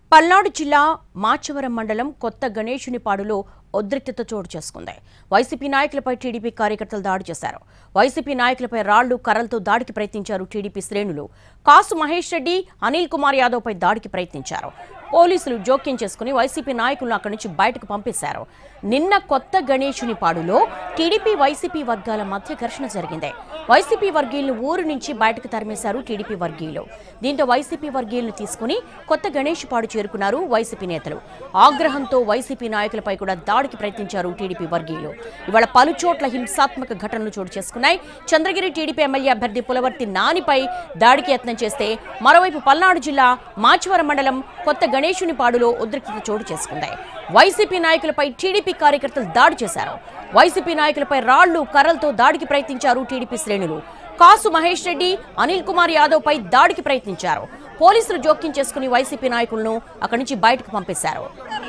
పల్నాడు జిల్లా మాచవరం మండలం కొత్త గణేశునిపాడులో ఉద్రిక్తత చోటు చేసుకుంది వైసీపీ నాయకులపై టీడీపీ కార్యకర్తలు దాడి చేశారు వైసీపీ నాయకులపై రాళ్లు కర్రలతో దాడికి ప్రయత్నించారు టీడీపీ శ్రేణులు కాసు మహేష్ రెడ్డి అనిల్ కుమార్ యాదవ్పై దాడికి ప్రయత్నించారు పోలీసులు జోక్యం చేసుకుని వైసీపీ నాయకులను అక్కడి నుంచి బయటకు పంపేశారు నిన్న కొత్త గణేశునిపాడులో టీడీపీ వైసీపీ వర్గాల మధ్య ఘర్షణ జరిగింది వైసీపీ వర్గీయులను ఊరు నుంచి బయటకు తరిమేశారు టీడీపీ వర్గీయులు దీంతో వైసీపీ వర్గీయులను తీసుకుని కొత్త గణేష్పాడు చేరుకున్నారు వైసీపీ నేతలు ఆగ్రహంతో వైసీపీ నాయకులపై కూడా దాడికి ప్రయత్నించారు టీడీపీ వర్గీయులు ఇవాళ పలు చోట్ల హింసాత్మక ఘటనలు చోటు చేసుకున్నాయి చంద్రగిరి టీడీపీ ఎమ్మెల్యే అభ్యర్థి పులవర్తి నానిపై దాడికి యత్నం చేస్తే మరోవైపు పల్నాడు జిల్లా మాచవరం మండలం కొత్త గణేశునిపాడులో ఉద్రిక్తత చోటు చేసుకుంది వైసీపీ నాయకులపై టీడీపీ కార్యకర్తలు దాడి చేశారు వైసీపీ నాయకులపై రాళ్లు కర్రలతో దాడికి ప్రయత్నించారు టీడీపీ శ్రేణులు కాసు మహేష్ రెడ్డి అనిల్ కుమార్ యాదవ్ పై దాడికి ప్రయత్నించారు పోలీసులు జోక్యం చేసుకుని వైసీపీ నాయకులను అక్కడి నుంచి బయటకు పంపేశారు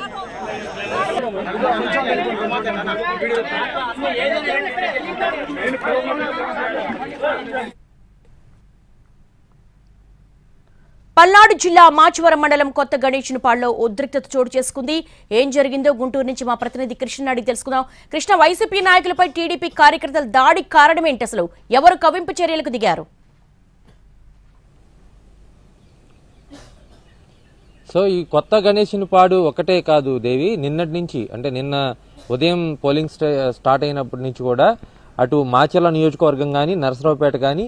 పల్నాడు జిల్లా మాచవరం మండలం కొత్త గణేశునిపాడులో ఉద్రిక్తత చోటు చేసుకుంది ఏం జరిగిందో గుంటూరు నుంచి మా ప్రతినిధి కృష్ణ అడిగి తెలుసుకుందాం కృష్ణ వైసీపీ నాయకులపై టీడీపీ కార్యకర్తల దాడికి కారణం ఏంటి అసలు ఎవరు కవింపు చర్యలకు దిగారు సో ఈ కొత్త గణేశుని పాడు ఒకటే కాదు దేవి నిన్నటి నుంచి అంటే నిన్న ఉదయం పోలింగ్ స్టా- స్టార్ట్ అయినప్పటి నుంచి కూడా అటు మాచర్ల నియోజకవర్గం కానీ నరసరావుపేట కానీ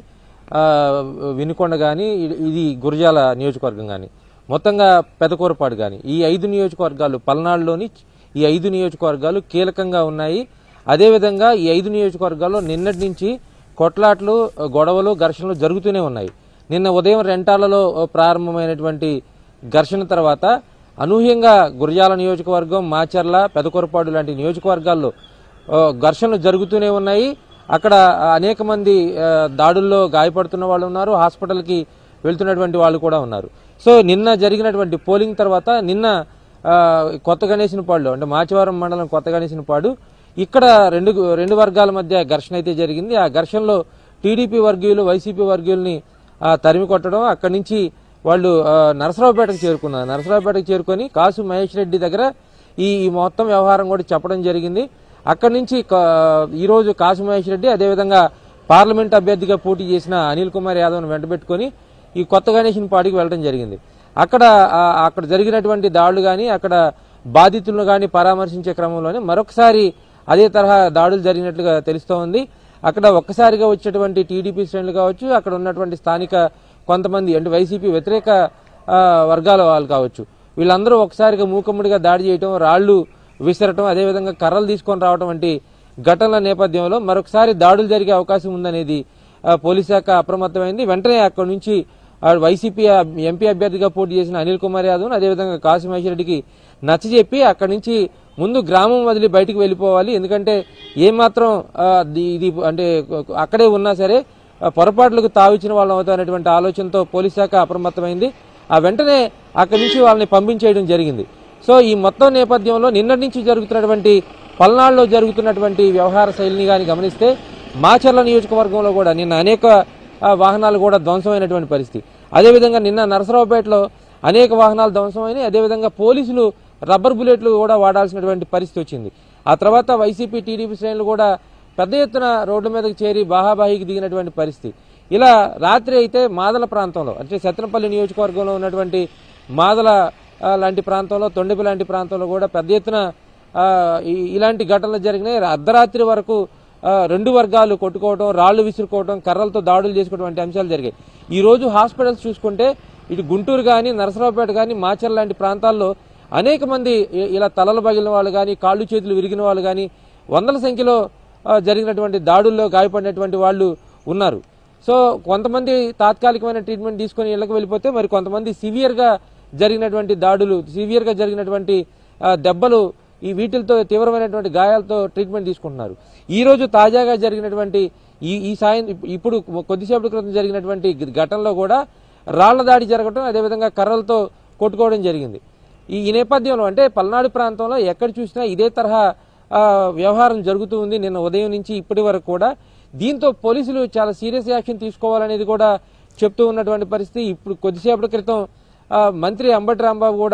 వినుకొండ కానీ ఇది గురజాల నియోజకవర్గం కానీ మొత్తంగా పెదకూరపాడు కానీ ఈ ఐదు నియోజకవర్గాలు పల్నాడులోని ఈ ఐదు నియోజకవర్గాలు కీలకంగా ఉన్నాయి అదేవిధంగా ఈ ఐదు నియోజకవర్గాల్లో నిన్నటి నుంచి కొట్లాట్లు గొడవలు ఘర్షణలు జరుగుతూనే ఉన్నాయి నిన్న ఉదయం రెంటాలలో ప్రారంభమైనటువంటి ఘర్షణ తర్వాత అనూహ్యంగా గురజాల నియోజకవర్గం మాచర్ల పెదకొరపాడు లాంటి నియోజకవర్గాల్లో ఆ, ఘర్షణలు జరుగుతూనే ఉన్నాయి అక్కడ అనేక మంది ఆ, దాడుల్లో గాయపడుతున్న వాళ్ళు ఉన్నారు హాస్పిటల్కి వెళ్తున్నటువంటి వాళ్ళు కూడా ఉన్నారు సో నిన్న జరిగినటువంటి పోలింగ్ తర్వాత నిన్న ఆ, కొత్త గణేశనపాడులో అంటే మాచవరం మండలం కొత్త గణేశనపాడు ఇక్కడ రెండు రెండు వర్గాల మధ్య ఘర్షణ అయితే జరిగింది ఆ ఘర్షణలో టీడీపీ వర్గీయులు వైసీపీ వర్గీయుల్ని ఆ, తరిమి కొట్టడం అక్కడి నుంచి వాళ్ళు ఆ, నరసరావుపేటకు చేరుకున్నారు నరసరావుపేటకు చేరుకొని కాసు మహేష్ రెడ్డి దగ్గర ఈ ఈ మొత్తం వ్యవహారం కూడా చెప్పడం జరిగింది అక్కడి నుంచి కా- ఈరోజు కాసు మహేష్ రెడ్డి అదేవిధంగా పార్లమెంట్ అభ్యర్థిగా పోటీ చేసిన అనిల్ కుమార్ యాదవ్ను వెంటబెట్టుకొని ఈ కొత్త గణేషన్ పాడికి వెళ్ళడం జరిగింది అక్కడ ఆ, అక్కడ జరిగినటువంటి దాడులు కానీ అక్కడ బాధితులను కానీ పరామర్శించే క్రమంలోనే మరొకసారి అదే తరహా దాడులు జరిగినట్లుగా తెలుస్తోంది అక్కడ ఒక్కసారిగా వచ్చేటువంటి టీడీపీ శ్రేణులు కావచ్చు అక్కడ ఉన్నటువంటి స్థానిక కొంతమంది అంటే వైసీపీ వ్యతిరేక ఆ, వర్గాల వాళ్ళు కావచ్చు వీళ్ళందరూ ఒకసారిగా మూకమ్ముడిగా దాడి చేయటం రాళ్లు విసరటం అదేవిధంగా కర్రలు తీసుకొని రావడం వంటి ఘటనల నేపథ్యంలో మరొకసారి దాడులు జరిగే అవకాశం ఉందనేది ఆ, పోలీస్ శాఖ అప్రమత్తమైంది వెంటనే అక్కడి నుంచి ఆ, వైసీపీ అబ్- ఎంపీ అభ్యర్థిగా పోటీ చేసిన అనిల్ కుమార్ యాదవ్ అదేవిధంగా కాశీమహేశ్వర రెడ్డికి నచ్చజెప్పి అక్కడి నుంచి ముందు గ్రామం వదిలి బయటికి వెళ్ళిపోవాలి ఎందుకంటే ఏమాత్రం ఆ, ది- ఇది అంటే అక్కడే ఉన్నా సరే ఆ, పొరపాట్లకు తావిచ్చిన వాళ్ళం అవుతారనేటువంటి ఆలోచనతో పోలీస్ శాఖ అప్రమత్తమైంది ఆ వెంటనే అక్కడి నుంచి వాళ్ళని పంపించేయడం జరిగింది సో ఈ మొత్తం నేపథ్యంలో నిన్నటి నుంచి జరుగుతున్నటువంటి పల్నాడులో జరుగుతున్నటువంటి వ్యవహార శైలిని కానీ గమనిస్తే మాచర్ల నియోజకవర్గంలో కూడా నిన్న అనేక ఆ, వాహనాలు కూడా ధ్వంసమైనటువంటి పరిస్థితి అదేవిధంగా నిన్న నరసరావుపేటలో అనేక వాహనాలు ధ్వంసమైనాయి అదేవిధంగా పోలీసులు రబ్బర్ బుల్లెట్లు కూడా వాడాల్సినటువంటి పరిస్థితి వచ్చింది ఆ తర్వాత వైసీపీ టీడీపీ శ్రేణులు కూడా పెద్ద ఎత్తున రోడ్ల మీదకి చేరి బాహాబాహికి దిగినటువంటి పరిస్థితి ఇలా రాత్రి అయితే మాదల ప్రాంతంలో అంటే సత్తెనపల్లి నియోజకవర్గంలో ఉన్నటువంటి మాదల ఆ, లాంటి ప్రాంతంలో తొండెపి లాంటి ప్రాంతంలో కూడా పెద్ద ఎత్తున ఆ, ఈ- ఇలాంటి ఘటనలు జరిగినాయి అర్ధరాత్రి వరకు ఆ, రెండు వర్గాలు కొట్టుకోవడం రాళ్లు విసురుకోవడం కర్రలతో దాడులు చేసుకోవడం వంటి అంశాలు జరిగాయి ఈ రోజు హాస్పిటల్స్ చూసుకుంటే ఇటు గుంటూరు కానీ నరసరావుపేట కానీ మాచర్ లాంటి ప్రాంతాల్లో అనేక మంది ఇ- ఇలా తలలు పగిలిన వాళ్ళు కానీ కాళ్ళు చేతులు విరిగిన వాళ్ళు కానీ వందల సంఖ్యలో ఆ, జరిగినటువంటి దాడుల్లో గాయపడినటువంటి వాళ్ళు ఉన్నారు సో కొంతమంది తాత్కాలికమైన ట్రీట్మెంట్ తీసుకొని ఇళ్లకు వెళ్ళిపోతే మరి కొంతమంది సివియర్గా జరిగినటువంటి దాడులు సివియర్గా జరిగినటువంటి ఆ, దెబ్బలు ఈ వీటితో తీవ్రమైనటువంటి గాయాలతో ట్రీట్మెంట్ తీసుకుంటున్నారు ఈ రోజు తాజాగా జరిగినటువంటి ఈ ఈ సాయం ఇప్పుడు కొద్దిసేపటి క్రితం జరిగినటువంటి ఘటనలో కూడా రాళ్ల దాడి జరగడం అదేవిధంగా కర్రలతో కొట్టుకోవడం జరిగింది ఈ ఈ నేపథ్యంలో అంటే పల్నాడు ప్రాంతంలో ఎక్కడ చూసినా ఇదే తరహా ఆ, వ్యవహారం జరుగుతూ ఉంది నిన్న ఉదయం నుంచి ఇప్పటి వరకు కూడా దీంతో పోలీసులు చాలా సీరియస్ యాక్షన్ తీసుకోవాలనేది కూడా చెప్తూ ఉన్నటువంటి పరిస్థితి ఇప్పుడు కొద్దిసేపటి క్రితం ఆ, మంత్రి అంబటి రాంబాబు కూడా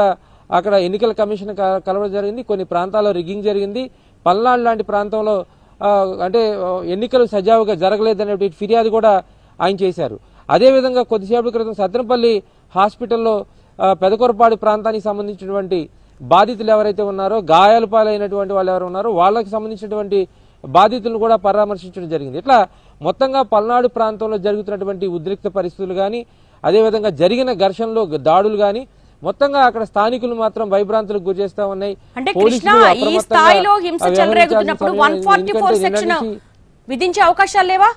అక్కడ ఎన్నికల కమిషన్ క- కలవడం జరిగింది కొన్ని ప్రాంతాల్లో రిగ్గింగ్ జరిగింది పల్నాడు లాంటి ప్రాంతంలో ఆ, అంటే ఆ, ఎన్నికలు సజావుగా జరగలేదనే ఫిర్యాదు కూడా ఆయన చేశారు అదేవిధంగా కొద్దిసేపటి క్రితం సత్తెనపల్లి హాస్పిటల్లో ఆ, పెదకొరపాడు ప్రాంతానికి సంబంధించినటువంటి బాధితులు ఎవరైతే ఉన్నారో గాయాల పాలైనటువంటి వాళ్ళు ఎవరు ఉన్నారో వాళ్ళకి సంబంధించినటువంటి బాధితులను కూడా పరామర్శించడం జరిగింది ఇట్లా మొత్తంగా పల్నాడు ప్రాంతంలో జరుగుతున్నటువంటి ఉద్రిక్త పరిస్థితులు కానీ అదేవిధంగా జరిగిన ఘర్షణలో దాడులు కానీ మొత్తంగా అక్కడ స్థానికులు మాత్రం భయభ్రాంతులకు గురి చేస్తా ఉన్నాయి అంటే పోలీసులు కృష్ణ ఈ అప్రమత్తంగా స్థాయిలో హింస వ్యవహరించాల్సిన చెలరేగుతున్నప్పుడు సమయం వన్ ఫార్టీ ఫోర్ ఎందుకంటే నిన్నటి సెక్షన్ నుంచి- విధించే అవకాశాలు లేవా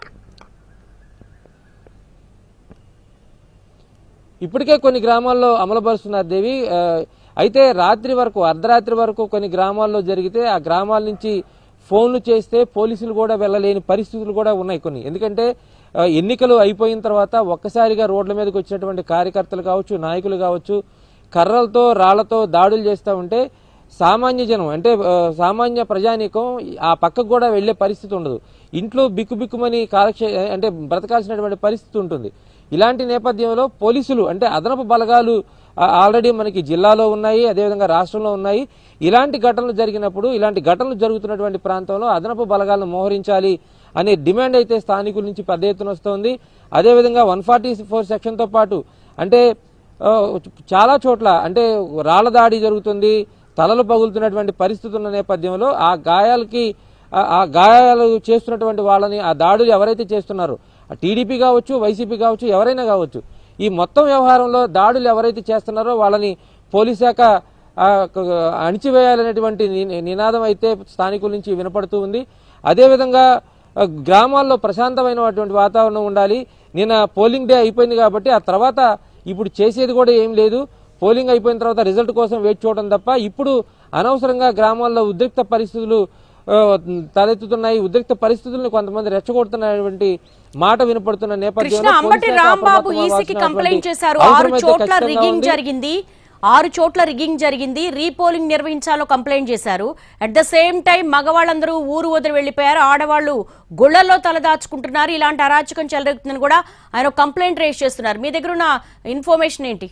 ఇప్పటికే కొన్ని గ్రామాల్లో అమలుపరుస్తున్నారు దేవి ఆ, అయితే రాత్రి వరకు అర్ధరాత్రి వరకు కొన్ని గ్రామాల్లో జరిగితే ఆ గ్రామాల నుంచి ఫోన్లు చేస్తే పోలీసులు కూడా వెళ్ళలేని పరిస్థితులు కూడా ఉన్నాయి కొన్ని ఎందుకంటే ఆ, ఎన్నికలు అయిపోయిన తర్వాత ఒక్కసారిగా రోడ్ల మీదకి వచ్చినటువంటి కార్యకర్తలు కావచ్చు నాయకులు కావచ్చు కర్రలతో రాళ్లతో దాడులు చేస్తూ ఉంటే సామాన్య జనం అంటే ఆ, సామాన్య ప్రజానీకం ఆ పక్కకు కూడా వెళ్లే పరిస్థితి ఉండదు ఇంట్లో బిక్కుబిక్కుమని కాలక్షే అంటే బ్రతకాల్సినటువంటి పరిస్థితి ఉంటుంది ఇలాంటి నేపథ్యంలో పోలీసులు అంటే అదనపు బలగాలు ఆ, ఆల్రెడీ మనకి జిల్లాలో ఉన్నాయి అదేవిధంగా రాష్ట్రంలో ఉన్నాయి ఇలాంటి ఘటనలు జరిగినప్పుడు ఇలాంటి ఘటనలు జరుగుతున్నటువంటి ప్రాంతంలో అదనపు బలగాలను మోహరించాలి అనే డిమాండ్ అయితే స్థానికుల నుంచి పెద్ద ఎత్తున వస్తోంది అదేవిధంగా వన్ ఫార్టీ ఫోర్ సెక్షన్తో పాటు అంటే ఆ, చాలా చోట్ల అంటే రాళ్ల దాడి జరుగుతుంది తలలు పగులుతున్నటువంటి పరిస్థితి ఉన్న నేపథ్యంలో ఆ గాయాలకి ఆ- ఆ గాయాలు చేస్తున్నటువంటి వాళ్ళని ఆ దాడులు ఎవరైతే చేస్తున్నారో ఆ టీడీపీ కావచ్చు వైసీపీ కావచ్చు ఎవరైనా కావచ్చు ఈ మొత్తం వ్యవహారంలో దాడులు ఎవరైతే చేస్తున్నారో వాళ్ళని పోలీస్ శాఖ ఆ, క- అణిచివేయాలనేటువంటి ని- నినాదం అయితే స్థానికుల నుంచి వినపడుతూ ఉంది అదేవిధంగా ఆ, గ్రామాల్లో ప్రశాంతమైనటువంటి వాతావరణం ఉండాలి నిన్న పోలింగ్ డే అయిపోయింది కాబట్టి ఆ తర్వాత ఇప్పుడు చేసేది కూడా ఏం లేదు పోలింగ్ అయిపోయిన తర్వాత రిజల్ట్ కోసం వేచి చూడడం తప్ప ఇప్పుడు అనవసరంగా గ్రామాల్లో ఉద్రిక్త పరిస్థితులు ఆ, తలెత్తుతున్నాయి ఉద్రిక్త పరిస్థితులను కొంతమంది రెచ్చగొడుతున్నటువంటి మాట వినపడుతున్న కృష్ణ నేపథ్యంలో అంబటి పోలీస్ శాఖ రాంబాబు అప్రమత్తం ఈసీకి అవ్వాల్సినటువంటి కంప్లైంట్ చేశారు ఆరు అవసరమైతే చోట్ల ఖచ్చితంగా రిగింగ్ ఉంది. జరిగింది ఆరు చోట్ల రిగింగ్ జరిగింది రీపోలింగ్ నిర్వహించాలో కంప్లైంట్ చేశారు అట్ ద సేమ్ టైం మగవాళ్ళందరూ ఊరు వదిలి వెళ్లిపోయారు ఆడవాళ్లు గుళ్లలో తలదాచుకుంటున్నారు ఇలాంటి అరాచకం చెలరెగుతుందని కూడా ఆయన ఒక కంప్లైంట్ రేస్ చేస్తున్నారు మీ దగ్గర ఉన్న ఇన్ఫర్మేషన్ ఏంటి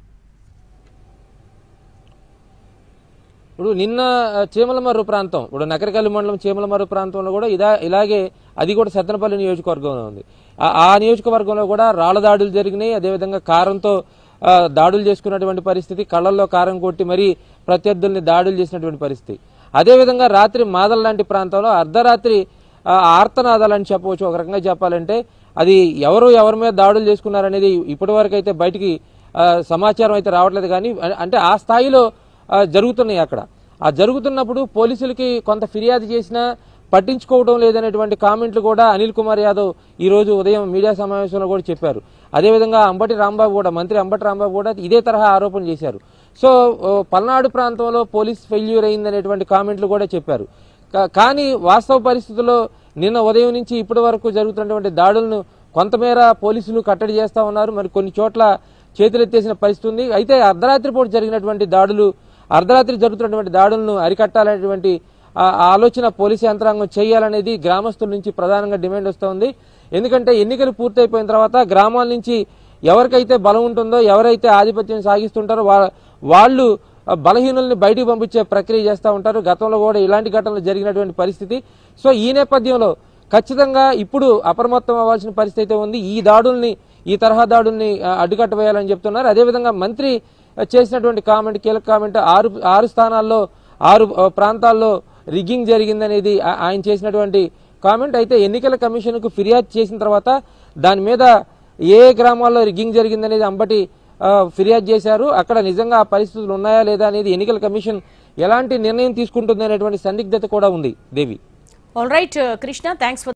ఇప్పుడు నిన్న ఆ, చీమలమర్రు ప్రాంతం ఇప్పుడు నకరకల్లి మండలం చీమలమర్రు ప్రాంతంలో కూడా ఇదా ఇలాగే అది కూడా సత్తెనపల్లి నియోజకవర్గంలో ఉంది ఆ- ఆ నియోజకవర్గంలో కూడా రాళ్ల దాడులు జరిగినాయి అదేవిధంగా కారంతో ఆ, దాడులు చేసుకున్నటువంటి పరిస్థితి కళ్ళల్లో కారం కొట్టి మరీ ప్రత్యర్థుల్ని దాడులు చేసినటువంటి పరిస్థితి అదేవిధంగా రాత్రి మాదల లాంటి ప్రాంతంలో అర్ధరాత్రి ఆ, ఆర్తనాదాలని చెప్పవచ్చు ఒక రకంగా చెప్పాలంటే అది ఎవరు ఎవరి మీద దాడులు చేసుకున్నారనేది ఇప్పటి వరకు అయితే బయటికి ఆ, సమాచారం అయితే రావట్లేదు కానీ అ- అంటే ఆ స్థాయిలో ఆ, జరుగుతున్నాయి అక్కడ ఆ జరుగుతున్నప్పుడు పోలీసులకి కొంత ఫిర్యాదు చేసినా పట్టించుకోవడం లేదనేటువంటి కామెంట్లు కూడా అనిల్ కుమార్ యాదవ్ ఈ రోజు ఉదయం మీడియా సమావేశంలో కూడా చెప్పారు అదేవిధంగా అంబటి రాంబాబు కూడా మంత్రి అంబటి రాంబాబు కూడా ఇదే తరహా ఆరోపణలు చేశారు సో ఓ, పల్నాడు ప్రాంతంలో పోలీస్ ఫెయిల్యూర్ అయిందనేటువంటి కామెంట్లు కూడా చెప్పారు కా- కానీ వాస్తవ పరిస్థితుల్లో నిన్న ఉదయం నుంచి ఇప్పటి వరకు జరుగుతున్నటువంటి దాడులను కొంతమేర పోలీసులు కట్టడి చేస్తా ఉన్నారు మరి కొన్ని చోట్ల చేతులెత్తేసిన పరిస్థితి ఉంది అయితే అర్ధరాత్రి పూట జరిగినటువంటి దాడులు అర్ధరాత్రి జరుగుతున్నటువంటి దాడులను అరికట్టాలనేటువంటి ఆ ఆ ఆలోచన పోలీసు యంత్రాంగం చేయాలనేది గ్రామస్తుల నుంచి ప్రధానంగా డిమాండ్ వస్తోంది ఎందుకంటే ఎన్నికలు పూర్తయిపోయిన తర్వాత గ్రామాల నుంచి ఎవరికైతే బలం ఉంటుందో ఎవరైతే ఆధిపత్యం సాగిస్తుంటారో వా- వాళ్ళు ఆ, బలహీనుల్ని బయటికి పంపించే ప్రక్రియ చేస్తూ ఉంటారు గతంలో కూడా ఇలాంటి ఘటనలు జరిగినటువంటి పరిస్థితి సో ఈ నేపథ్యంలో ఖచ్చితంగా ఇప్పుడు అప్రమత్తం అవ్వాల్సిన పరిస్థితి అయితే ఉంది ఈ దాడుల్ని ఈ తరహా దాడుల్ని ఆ, అడ్డుకట్టవేయాలని చెప్తున్నారు అదేవిధంగా మంత్రి ఆ, చేసినటువంటి కామెంట్ కీలక కామెంట్ ఆరు ఆరు స్థానాల్లో ఆరు ఆ, ప్రాంతాల్లో రిగ్గింగ్ జరిగిందనేది ఆ- ఆయన చేసినటువంటి కామెంట్ అయితే ఎన్నికల కమిషన్కు ఫిర్యాదు చేసిన తర్వాత దాని మీద ఏ గ్రామాల్లో రిగ్గింగ్ జరిగిందనేది అంబటి ఆ, ఫిర్యాదు చేశారు అక్కడ నిజంగా ఆ పరిస్థితులు ఉన్నాయా లేదా అనేది ఎన్నికల కమిషన్ ఎలాంటి నిర్ణయం తీసుకుంటుంది అనేటువంటి సందిగ్ధత కూడా ఉంది Devi all right Krishna thanks for